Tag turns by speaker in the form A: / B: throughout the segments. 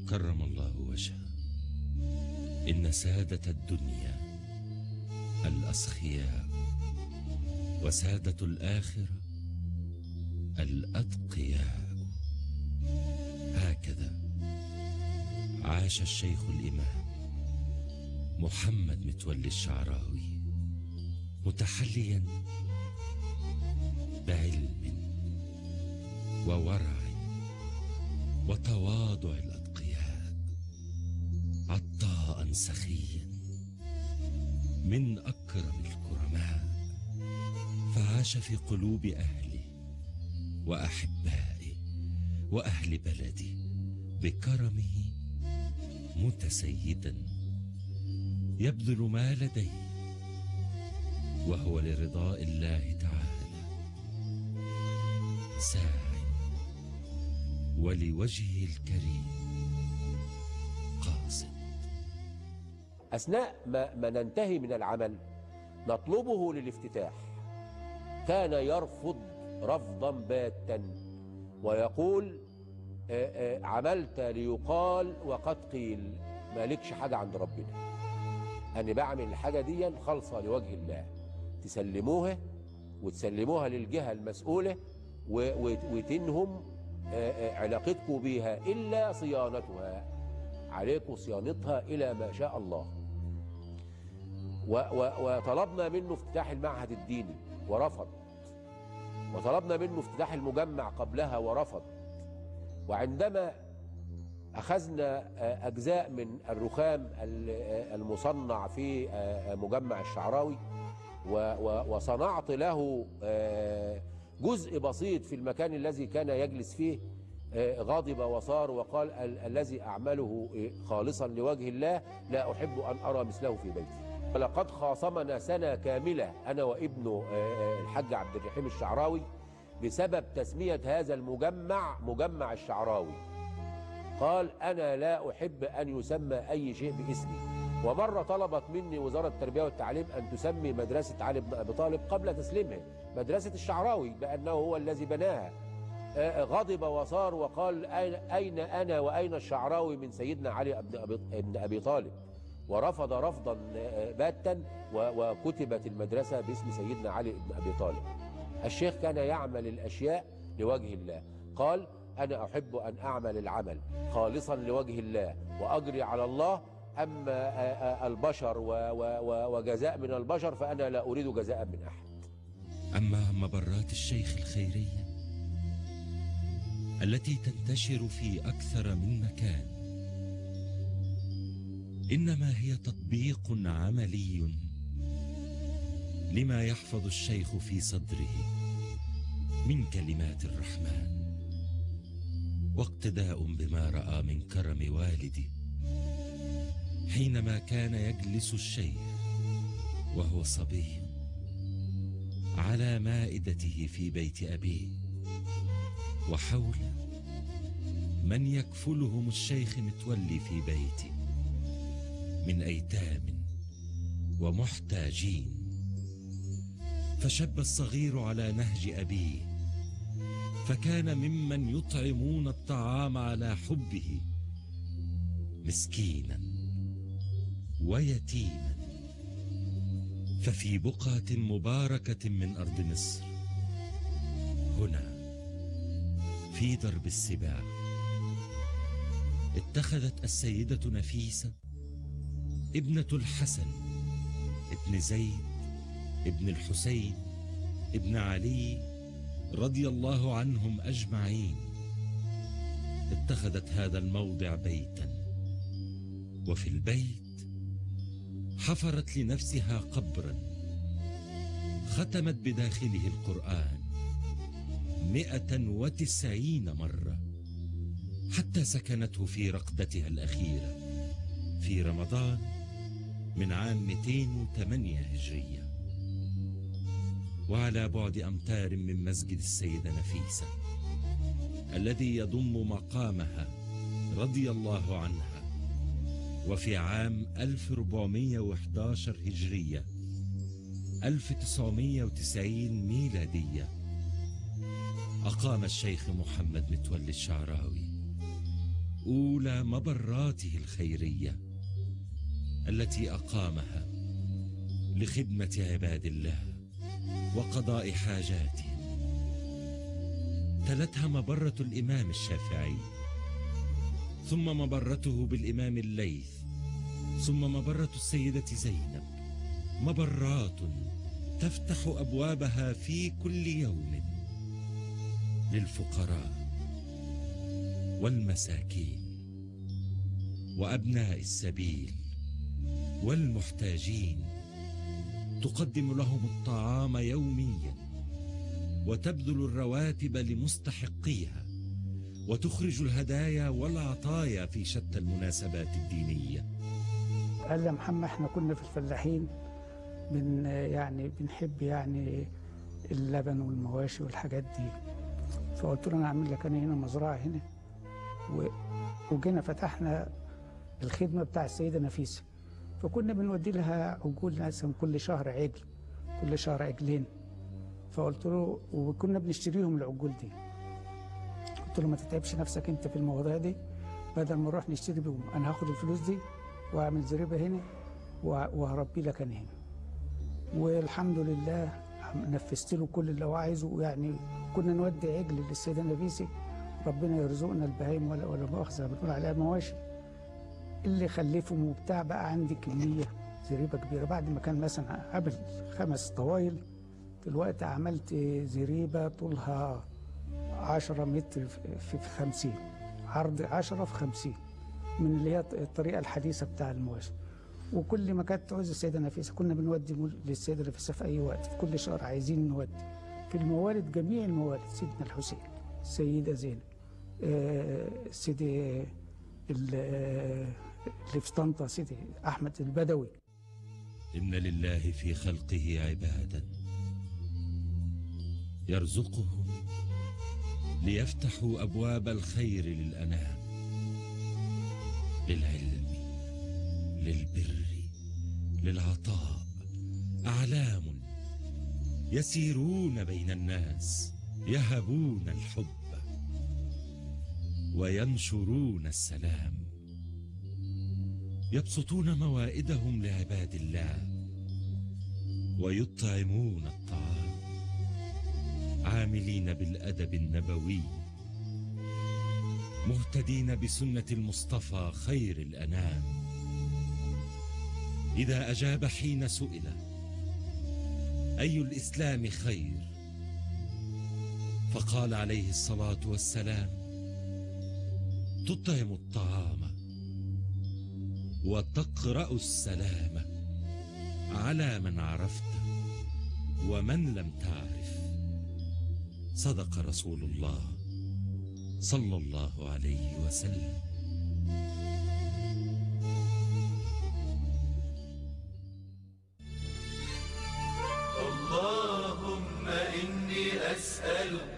A: كرم الله وجهه إن سادة الدنيا الأسخياء وسادة الآخرة الأتقياء هكذا عاش الشيخ الإمام محمد متولي الشعراوي متحليا بعلم وورع وتواضع الأتقياء عطاء سخيا من أكرم الكرماء فعاش في قلوب أهله وأحبائه وأهل بلده بكرمه متسيدا يبذل ما لديه وهو لرضاء الله تعالى ساع ولوجهه الكريم قاصد
B: أثناء ما, ما ننتهي من العمل نطلبه للافتتاح كان يرفض رفضا باتا ويقول آه، آه، عملت ليقال وقد قيل مالكش حاجة عند ربنا أنا بعمل الحاجة دي خالصة لوجه الله تسلموها وتسلموها للجهة المسؤولة و- و- وتنهم آه، آه، علاقتكم بها إلا صيانتها عليكم صيانتها إلى ما شاء الله و- و- وطلبنا منه افتتاح المعهد الديني ورفض وطلبنا منه افتتاح المجمع قبلها ورفض وعندما أخذنا آه، أجزاء من الرخام ال- آه، المصنع في آه، مجمع الشعراوي و- و- وصنعت له آه، جزء بسيط في المكان الذي كان يجلس فيه آه، غضب وصار وقال ال- الذي أعمله آه، خالصا لوجه الله لا أحب أن أرى مثله في بيتي ولقد خاصمنا سنة كاملة أنا وابنه آه، آه، الحاج عبد الرحيم الشعراوي بسبب تسمية هذا المجمع مجمع الشعراوي قال أنا لا أحب أن يسمى أي شيء باسمي ومرة طلبت مني وزارة التربية والتعليم أن تسمي مدرسة علي بن أبي طالب قبل تسليمها مدرسة الشعراوي بأنه هو الذي بناها آه، غضب وصار وقال أين, أين أنا وأين الشعراوي من سيدنا علي بن أبي, بن أبي طالب ورفض رفضا آه، باتا و- وكتبت المدرسة باسم سيدنا علي بن أبي طالب الشيخ كان يعمل الأشياء لوجه الله قال أنا أحب أن أعمل العمل خالصا لوجه الله وأجري على الله أما آه، آه، البشر و- و- و- وجزاء من البشر فأنا لا أريد جزاء من أحد
A: أما مبرات الشيخ الخيرية التي تنتشر في أكثر من مكان إنما هي تطبيق عملي لما يحفظ الشيخ في صدره من كلمات الرحمن واقتداء بما رأى من كرم والده حينما كان يجلس الشيخ وهو صبي على مائدته في بيت أبيه وحول من يكفلهم الشيخ متولي في بيته من أيتام ومحتاجين فشب الصغير على نهج أبيه فكان ممن يطعمون الطعام على حبه مسكينا ويتيما ففي بقعة مباركة من أرض مصر هنا في درب السباع اتخذت السيدة نفيسة ابنة الحسن ابن زيد ابن الحسين ابن علي رضي الله عنهم أجمعين اتخذت هذا الموضع بيتا وفي البيت حفرت لنفسها قبرا ختمت بداخله القرآن مئة وتسعين مرة حتى سكنته في رقدتها الأخيرة في رمضان من عام 208 هجرية وعلى بعد أمتار من مسجد السيدة نفيسة الذي يضم مقامها رضي الله عنها وفي عام 1411 هجرية 1990 ميلادية أقام الشيخ محمد متولي الشعراوي أولى مبراته الخيرية التي أقامها لخدمة عباد الله وقضاء حاجاتهم تلتها مبرة الإمام الشافعي ثم مبرته بالإمام الليث ثم مبرة السيدة زينب مبرات تفتح أبوابها في كل يوم للفقراء والمساكين وأبناء السبيل والمحتاجين تقدم لهم الطعام يوميا وتبذل الرواتب لمستحقيها وتخرج الهدايا والعطايا في شتى المناسبات الدينيه
C: قال لي يا محمد احنا كنا في الفلاحين بن يعني بنحب يعني اللبن والمواشي والحاجات دي فقلت له انا اعمل لك انا هنا مزرعه هنا و... وجينا فتحنا الخدمه بتاع السيده نفيسه فكنا بنودي لها عجول مثلا كل شهر عجل كل شهر عجلين فقلت له وكنا بنشتريهم العجول دي قلت له ما تتعبش نفسك انت في المواضيع دي بدل ما نروح نشتري بيهم انا هاخد الفلوس دي واعمل زريبه هنا وهربي لك انا هنا والحمد لله نفذت له كل اللي هو عايزه يعني كنا نودي عجل للسيده نفيسي ربنا يرزقنا البهايم ولا ولا مؤاخذه بنقول عليها مواشي اللي خلفهم وبتاع بقى عندي كميه زريبه كبيره بعد ما كان مثلا قبل خمس طوايل دلوقتي عملت زريبه طولها 10 متر في 50 عرض 10 في 50 من اللي هي الطريقه الحديثه بتاع المواشي وكل ما كانت تعوز السيده نفيسه كنا بنودي للسيده نفيسه في اي وقت في كل شهر عايزين نودي في الموالد جميع الموالد سيدنا الحسين السيده زينب آه سيدي اللي في طنطا سيدي احمد البدوي
A: إن لله في خلقه عبادا يرزقهم ليفتحوا أبواب الخير للأنام للعلم للبر للعطاء أعلام يسيرون بين الناس يهبون الحب وينشرون السلام يبسطون موائدهم لعباد الله ويطعمون الطعام عاملين بالأدب النبوي مهتدين بسنة المصطفى خير الأنام إذا أجاب حين سئل أي الإسلام خير فقال عليه الصلاة والسلام تطعم الطعام وتقرأ السلام على من عرفت ومن لم تعرف صدق رسول الله صلى الله عليه وسلم
D: اللهم إني أسألك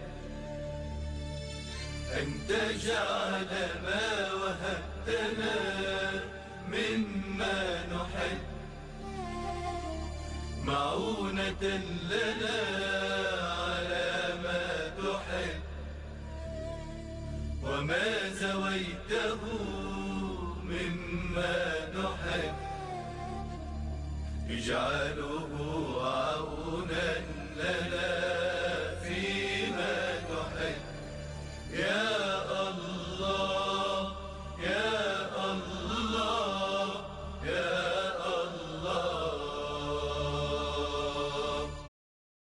D: أن تجعل ما وهبتنا مما نحب معونة لنا على ما تحب وما زويته مما نحب اجعله